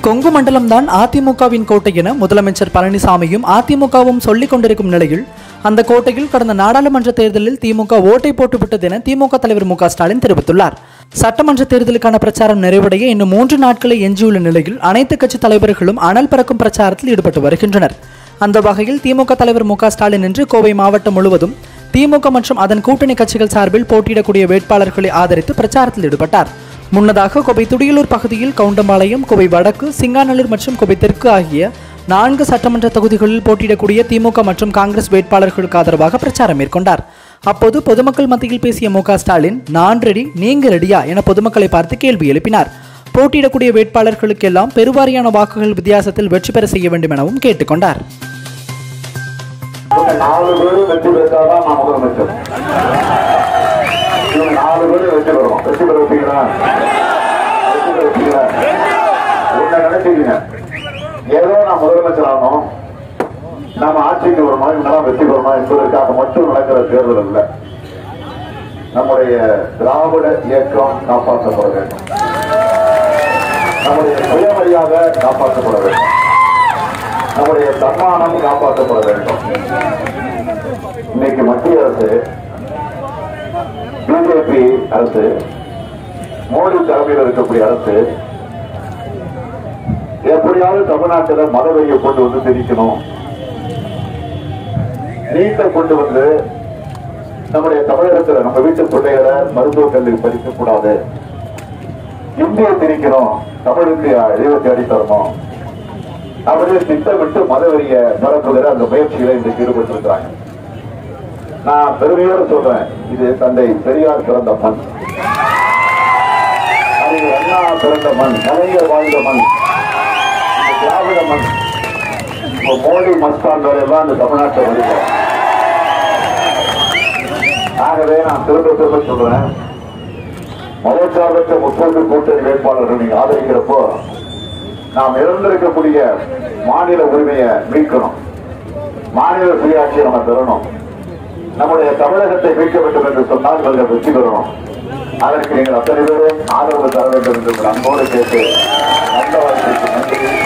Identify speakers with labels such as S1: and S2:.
S1: கொங்கு மண்டலம்தான் அதிமுகவின் கோட்டை என முதலமைச்சர் பழனிசாமியும் அதிமுகவும் சொல்லிக் கொண்டிருக்கும் நிலையில் அந்த கோட்டையில் கடந்த நாடாளுமன்ற தேர்தலில் திமுக ஓட்டை போட்டுவிட்டது என திமுக தலைவர் மு க ஸ்டாலின் தெரிவித்துள்ளார் சட்டமன்ற தேர்தலுக்கான பிரச்சாரம் நிறைவடைய இன்னும் மூன்று நாட்களே எஞ்சியுள்ள நிலையில் அனைத்து கட்சி தலைவர்களும் அனல் பறக்கும் பிரச்சாரத்தில் ஈடுபட்டு வருகின்றனர் அந்த வகையில் திமுக தலைவர் மு க ஸ்டாலின் இன்று கோவை மாவட்டம் முழுவதும் திமுக மற்றும் அதன் கூட்டணி கட்சிகள் சார்பில் போட்டியிடக்கூடிய வேட்பாளர்களை ஆதரித்து பிரச்சாரத்தில் ஈடுபட்டார் முன்னதாக கோவை துடியலூர் பகுதியில் கவுண்டம்பாளையம் கோவை வடக்கு சிங்காநல்லூர் மற்றும் கோவை தெற்கு ஆகிய நான்கு சட்டமன்ற தொகுதிகளில் போட்டியிடக்கூடிய திமுக மற்றும் காங்கிரஸ் வேட்பாளர்களுக்கு ஆதரவாக பிரச்சாரம் மேற்கொண்டார் அப்போது பொதுமக்கள் மத்தியில் பேசிய மு க ஸ்டாலின் நான் ரெடி நீங்க ரெடியா என பொதுமக்களை பார்த்து கேள்வி எழுப்பினார் போட்டியிடக்கூடிய வேட்பாளர்களுக்கெல்லாம் பெருவாரியான வாக்குகள் வித்தியாசத்தில் வெற்றி பெற செய்ய வேண்டும் எனவும் கேட்டுக்கொண்டார்
S2: இவங்க நாலு பேரும் வெற்றி பெற்றாதான் நான் முதலமைச்சர் இவங்க நாலு பேரும் வெற்றி பெறணும் வெற்றி பெற வைப்பீங்களா வெற்றி பெற வைப்பீங்களா என்ன நினைச்சீங்க ஏதோ நான் முதலமைச்சர் ஆகணும் நாம ஆட்சிக்கு வரணும் இவங்கெல்லாம் வெற்றி பெறணும் என்பதற்காக மட்டும் நடக்கிற தேர்தல் அல்ல நம்முடைய திராவிட இயக்கம் காப்பாற்றப்பட வேண்டும் நம்முடைய சுயமரியாதை காப்பாற்றப்பட வேண்டும் நம்முடைய தன்மானம் காப்பாற்றப்பட வேண்டும் இன்னைக்கு மத்திய அரசு பிஜேபி அரசு மோடி தலைமையில் இருக்கக்கூடிய அரசு எப்படியாவது தமிழ்நாட்டில் மதவெறியை கொண்டு வந்து திணிக்கணும் நீட்டை கொண்டு வந்து நம்முடைய தமிழகத்தில் நம்ம வீட்டு பிள்ளைகளை மருத்துவக் கல்வி படிக்க கூடாது இந்திய திணிக்கணும் தமிழுக்கு எழுபத்தி அடி தரணும் அவரே திட்டமிட்டு மதவெறிய பரப்புகிற அந்த முயற்சிகளை இன்றைக்கு ஈடுபட்டு இருக்கிறாங்க நான் பெருமையோடு சொல்றேன் இது தந்தை பெரியார் பிறந்த மண் அறிஞர் அண்ணா பிறந்த மண் கலைஞர் வாழ்ந்த மண் இந்த திராவிட மண் இப்போ மோடி மஸ்தான் வரையெல்லாம் இந்த தமிழ்நாட்டை வருகிறோம் ஆகவே நான் திரும்ப திரும்ப சொல்றேன் மதச்சார்பற்ற முற்போக்கு கூட்டணி வேட்பாளர்கள் நீங்க ஆதரிக்கிறப்போ நாம் இழந்திருக்கக்கூடிய மாநில உரிமையை மீட்கணும் மாநில சுயாட்சியை நம்ம பெறணும் நம்முடைய தமிழகத்தை மீட்க வேண்டும் என்று சொன்னால் இவர்கள் வெற்றி பெறணும் அதற்கு நீங்கள் அத்தனை பேரும் ஆதரவு தர வேண்டும் என்று உங்கள் அன்போடு கேட்டு நல்ல வாழ்க்கைக்கு நன்றி